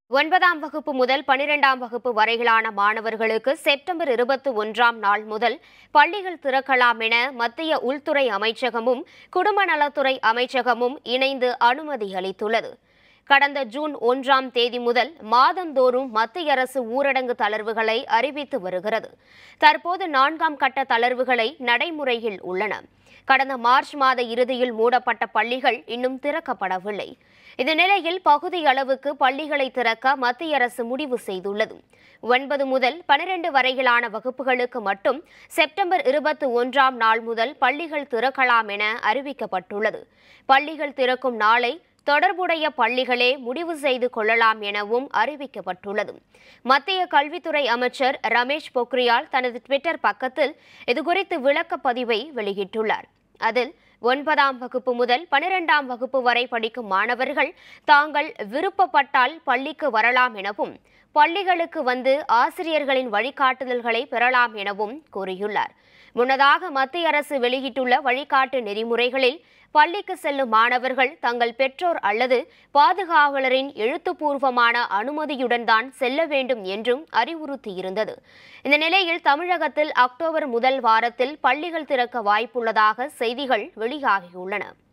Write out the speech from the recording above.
ஒன்பதாம் வகுப்பு முதல் பனிரெண்டாம் வகுப்பு வரையிலான மாணவர்களுக்கு செப்டம்பர் இருபத்தி ஒன்றாம் நாள் முதல் பள்ளிகள் திறக்கலாம் என மத்திய உள்துறை அமைச்சகமும் குடும்ப நலத்துறை அமைச்சகமும் இணைந்து அனுமதி அளித்துள்ளது கடந்த ஜூன் ஒன்றாம் தேதி முதல் மாதந்தோறும் மத்திய அரசு ஊரடங்கு தளர்வுகளை அறிவித்து வருகிறது தற்போது நான்காம் கட்ட தளர்வுகளை நடைமுறையில் உள்ளன கடந்த மார்ச் மாத இறுதியில் மூடப்பட்ட பள்ளிகள் இன்னும் திறக்கப்படவில்லை இந்த நிலையில் பகுதி அளவுக்கு பள்ளிகளை திறக்க மத்திய அரசு முடிவு செய்துள்ளது ஒன்பது முதல் பனிரெண்டு வரையிலான வகுப்புகளுக்கு மட்டும் செப்டம்பர் இருபத்தி ஒன்றாம் நாள் முதல் பள்ளிகள் திறக்கலாம் என அறிவிக்கப்பட்டுள்ளது பள்ளிகள் திறக்கும் நாளை தொடர்புடைய பள்ளிகளே முடிவு செய்து கொள்ளலாம் எனவும் அறிவிக்கப்பட்டுள்ளது மத்திய கல்வித்துறை அமைச்சர் ரமேஷ் பொக்ரியால் தனது ட்விட்டர் பக்கத்தில் இதுகுறித்து விளக்கப்பதிவை வெளியிட்டுள்ளார் அதில் ஒன்பதாம் வகுப்பு முதல் பனிரெண்டாம் வகுப்பு வரை படிக்கும் மாணவர்கள் தாங்கள் விருப்பப்பட்டால் பள்ளிக்கு வரலாம் எனவும் பள்ளிகளுக்கு வந்து ஆசிரியர்களின் வழிகாட்டுதல்களை பெறலாம் எனவும் கூறியுள்ளார் முன்னதாக மத்திய அரசு வெளியிட்டுள்ள வழிகாட்டு நெறிமுறைகளில் பள்ளிக்கு செல்லும் மாணவர்கள் தங்கள் பெற்றோர் அல்லது பாதுகாவலரின் எழுத்துப்பூர்வமான அனுமதியுடன் தான் செல்ல வேண்டும் என்றும் அறிவுறுத்தியிருந்தது இந்த நிலையில் தமிழகத்தில் அக்டோபர் முதல் வாரத்தில் பள்ளிகள் திறக்க வாய்ப்புள்ளதாக செய்திகள் வெளியாகியுள்ளன